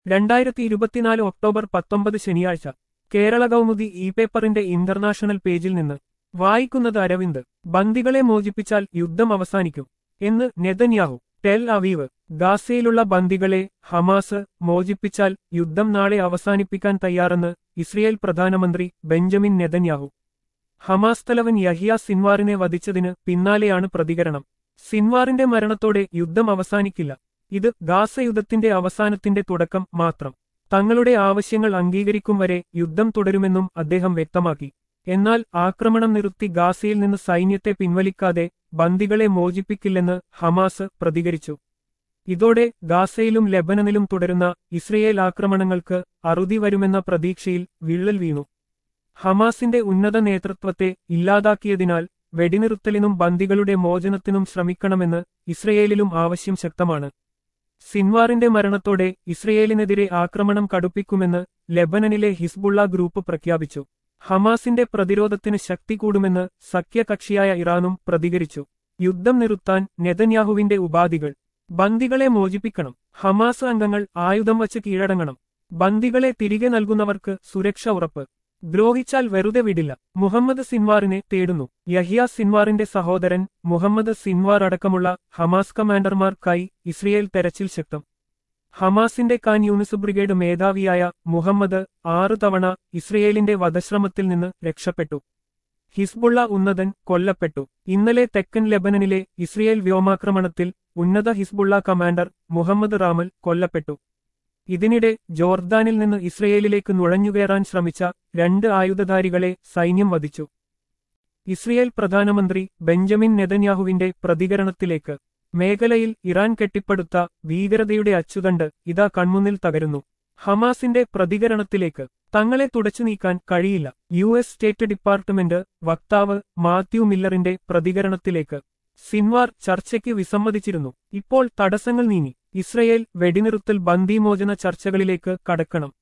രണ്ടായിരത്തി ഇരുപത്തിനാല് ഒക്ടോബർ പത്തൊമ്പത് ശനിയാഴ്ച കേരള കൗമുദി ഇ പേപ്പറിന്റെ ഇന്റർനാഷണൽ പേജിൽ നിന്ന് വായിക്കുന്നത് അരവിന്ദ് ബന്ദികളെ മോചിപ്പിച്ചാൽ യുദ്ധം അവസാനിക്കും എന്ന് നെതന്യാഹു ടെൽ അവീവ് ഗാസയിലുള്ള ബന്ദികളെ ഹമാസ് മോചിപ്പിച്ചാൽ യുദ്ധം നാളെ അവസാനിപ്പിക്കാൻ തയ്യാറെന്ന് ഇസ്രയേൽ പ്രധാനമന്ത്രി ബെഞ്ചമിൻ നെതന്യാഹു ഹമാസ് തലവൻ യഹിയ സിൻവാറിനെ വധിച്ചതിന് പിന്നാലെയാണ് പ്രതികരണം സിൻവാറിന്റെ മരണത്തോടെ യുദ്ധം അവസാനിക്കില്ല ഇത് ഗാസ യുദ്ധത്തിന്റെ അവസാനത്തിന്റെ തുടക്കം മാത്രം തങ്ങളുടെ ആവശ്യങ്ങൾ അംഗീകരിക്കും വരെ യുദ്ധം തുടരുമെന്നും അദ്ദേഹം വ്യക്തമാക്കി എന്നാൽ ആക്രമണം നിർത്തി ഗാസയിൽ നിന്ന് സൈന്യത്തെ പിൻവലിക്കാതെ ബന്ദികളെ മോചിപ്പിക്കില്ലെന്ന് ഹമാസ് പ്രതികരിച്ചു ഇതോടെ ഗാസയിലും ലെബനനിലും തുടരുന്ന ഇസ്രയേൽ ആക്രമണങ്ങൾക്ക് അറുതി വരുമെന്ന പ്രതീക്ഷയിൽ വിള്ളൽ വീണു ഹമാസിന്റെ ഉന്നത നേതൃത്വത്തെ ഇല്ലാതാക്കിയതിനാൽ വെടിനിർത്തലിനും ബന്ദികളുടെ മോചനത്തിനും ശ്രമിക്കണമെന്ന് ഇസ്രയേലിലും ആവശ്യം ശക്തമാണ് സിൻവാറിന്റെ മരണത്തോടെ ഇസ്രയേലിനെതിരെ ആക്രമണം കടുപ്പിക്കുമെന്ന് ലെബനനിലെ ഹിസ്ബുള്ള ഗ്രൂപ്പ് പ്രഖ്യാപിച്ചു ഹമാസിന്റെ പ്രതിരോധത്തിന് ശക്തി കൂടുമെന്ന് സഖ്യകക്ഷിയായ ഇറാനും പ്രതികരിച്ചു യുദ്ധം നിർത്താൻ നെതന്യാഹുവിന്റെ ഉപാധികൾ ബന്ദികളെ മോചിപ്പിക്കണം ഹമാസ് അംഗങ്ങൾ ആയുധം വച്ച് കീഴടങ്ങണം ബന്ദികളെ തിരികെ നൽകുന്നവർക്ക് സുരക്ഷ ഉറപ്പ് ദ്രോഹിച്ചാൽ വെറുതെ വിടില്ല മുഹമ്മദ് സിൻവാറിനെ തേടുന്നു യഹിയ സിൻവാറിന്റെ സഹോദരൻ മുഹമ്മദ് സിൻവാർ അടക്കമുള്ള ഹമാസ് കമാൻഡർമാർക്കായി ഇസ്രയേൽ തെരച്ചിൽ ശക്തം ഹമാസിന്റെ കാൻ യൂണിസ് ബ്രിഗേഡ് മേധാവിയായ മുഹമ്മദ് ആറു തവണ ഇസ്രയേലിന്റെ വധശ്രമത്തിൽ നിന്ന് രക്ഷപ്പെട്ടു ഹിസ്ബുള്ള ഉന്നതൻ കൊല്ലപ്പെട്ടു ഇന്നലെ തെക്കൻ ലെബനനിലെ ഇസ്രയേൽ വ്യോമാക്രമണത്തിൽ ഉന്നത ഹിസ്ബുള്ള കമാൻഡർ മുഹമ്മദ് റാമൽ കൊല്ലപ്പെട്ടു ഇതിനിടെ ജോർദാനിൽ നിന്ന് ഇസ്രയേലിലേക്ക് നുഴഞ്ഞുകയറാൻ ശ്രമിച്ച രണ്ട് ആയുധധാരികളെ സൈന്യം വധിച്ചു ഇസ്രയേൽ പ്രധാനമന്ത്രി ബെഞ്ചമിൻ നെതന്യാഹുവിന്റെ പ്രതികരണത്തിലേക്ക് മേഖലയിൽ ഇറാൻ കെട്ടിപ്പടുത്ത ഭീകരതയുടെ അച്ചുതണ്ട് ഇതാ കൺമുന്നിൽ തകരുന്നു ഹമാസിന്റെ പ്രതികരണത്തിലേക്ക് തങ്ങളെ തുടച്ചു നീക്കാൻ കഴിയില്ല യു എസ് സ്റ്റേറ്റ് ഡിപ്പാർട്ട്മെന്റ് വക്താവ് മാത്യു മില്ലറിന്റെ പ്രതികരണത്തിലേക്ക് സിൻവാർ ചർച്ചയ്ക്ക് വിസമ്മതിച്ചിരുന്നു ഇപ്പോൾ തടസ്സങ്ങൾ നീങ്ങി ഇസ്രയേൽ വെടിനിറുത്തൽ ബന്ദിമോചന ചർച്ചകളിലേക്ക് കടക്കണം